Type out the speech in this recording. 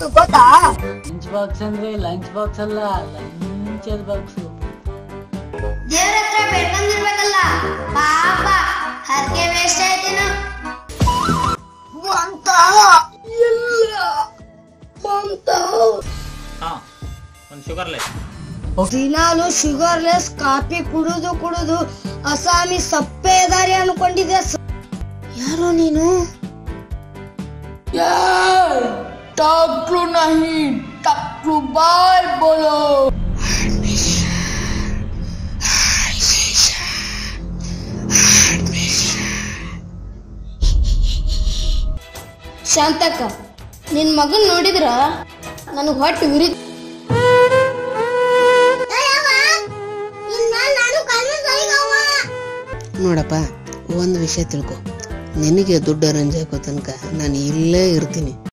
ಗೊತ್ತಾ lunch box ಅಂದ್ರೆ lunch box ಅಲ್ಲ ಲಂಚದ ಬಾಕ್ಸ್ ದೇವ್ರ ಹತ್ರ ಬೇಡ್ಕೊಂಡಿರ್ಬೇಕಲ್ಲ ಪಾಪ ಹರಕೆ ವೇಸ್ಟ್ ಆಯ್ತೇನು ಅಂತ ಇಲ್ಲ ಅಂತ ಹಾ ಒಂದು ಶುಗರ್ಲೆಸ್ ದಿನಾಲು ಶುಗರ್ಲೆಸ್ ಕಾಫಿ ಕುಡುದು ಕುಡುದು ಅಸಾಮಿ ಸಪ್ಪೆ ದಾರಿ ಅನ್ಕೊಂಡಿದ್ದೆ ಸ- ಯಾರೋ ನೀನು ಟಕ್ಲು ನಹಿ ಟಕ್ಲು ಬಾಯ್ ಬೋಲೋ ಶಾಂತಕ್ಕ ನಿನ್ ಮಗನ್ ನೋಡಿದ್ರ ನನಗ್ ಹೊಟ್ಟೆ ಉರಿ ನೋಡಪ್ಪ ಒಂದು ವಿಷಯ ತಿಳ್ಕೊ ನಿನಗೆ ದುಡ್ಡು ಅರೇಂಜ್ ಹಾಕೋ ತನಕ ನಾನು ಇಲ್ಲೇ ಇರ್ತೀನಿ